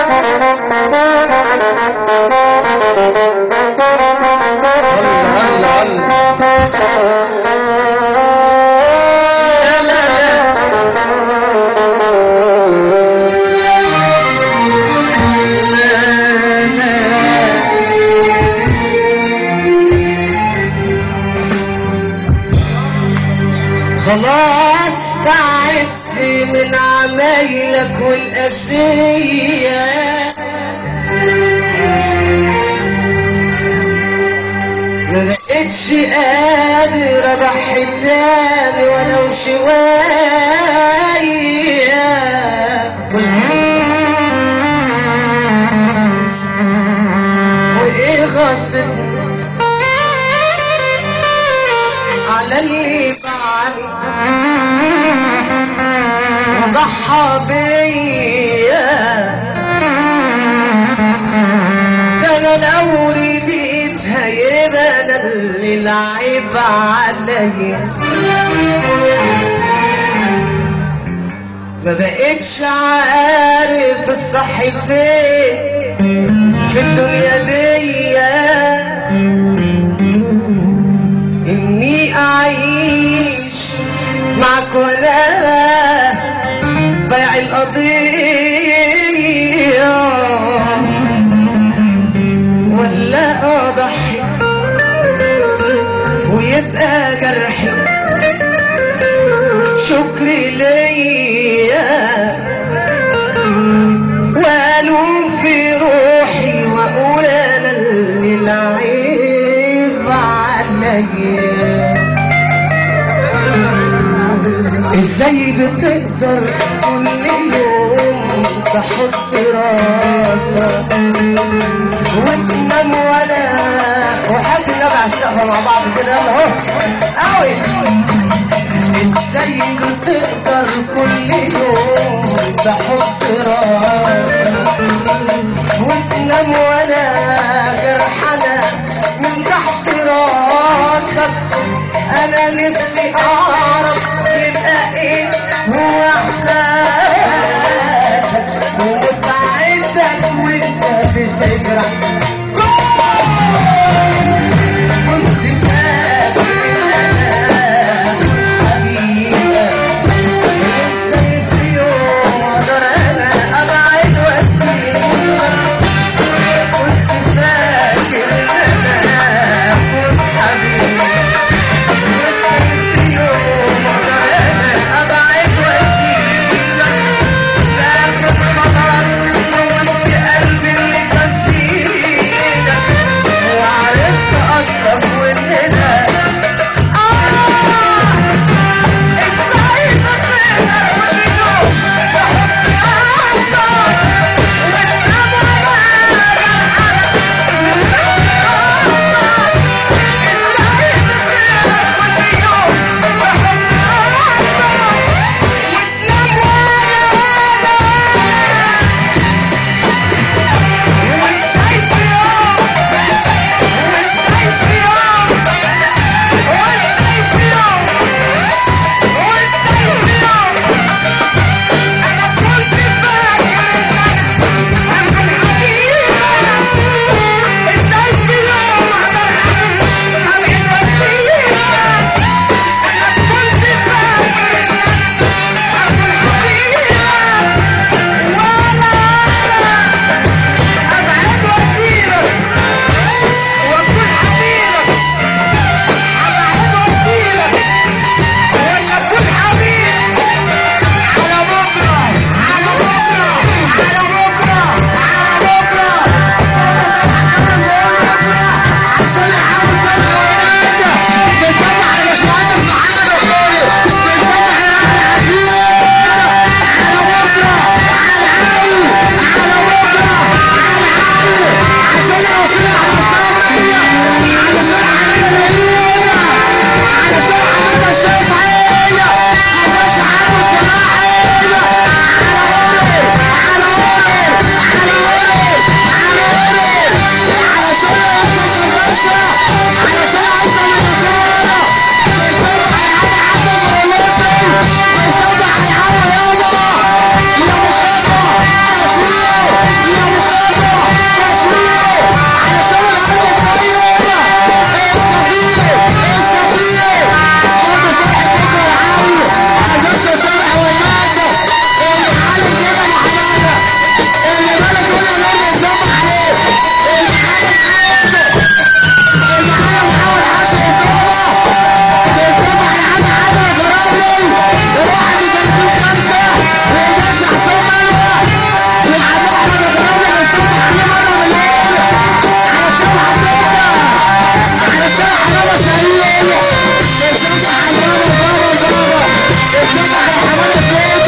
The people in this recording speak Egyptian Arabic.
الله الله خلاص تعبت من عمايلك والأذية ما بقتش قادر أضحي تاني ولو شوية وإيه غصبني على اللي بعد ضحى بيا ده انا لو رديتها يبقى انا اللي لعب عليا ما بقتش عارف الصح فين في الدنيا دي اني اعيش معك ولا بيع القضية ولا اضحي ويبقى جرحي شكري ليا والوم في روحي واقول انا اللي العيب عليا ازاي بتقدر كل يوم تحط راسك وتنام ولا وحاجة نبع الشقفة مع بعض كده يلا اهو قوي ازاي بتقدر كل يوم تحط راسك وتنام ولا جرحنا من تحت راسك انا نفسي اعرف يبقى ايه هو احساسك ومتعبك وانت بتجرح كنت فاكر انا حبيبك ازاي في يوم اقدر انا ابعد واسيبك كنت فاكر انا كنت حبيبك ابعد واسيبك الشيخ احمد حماد الزين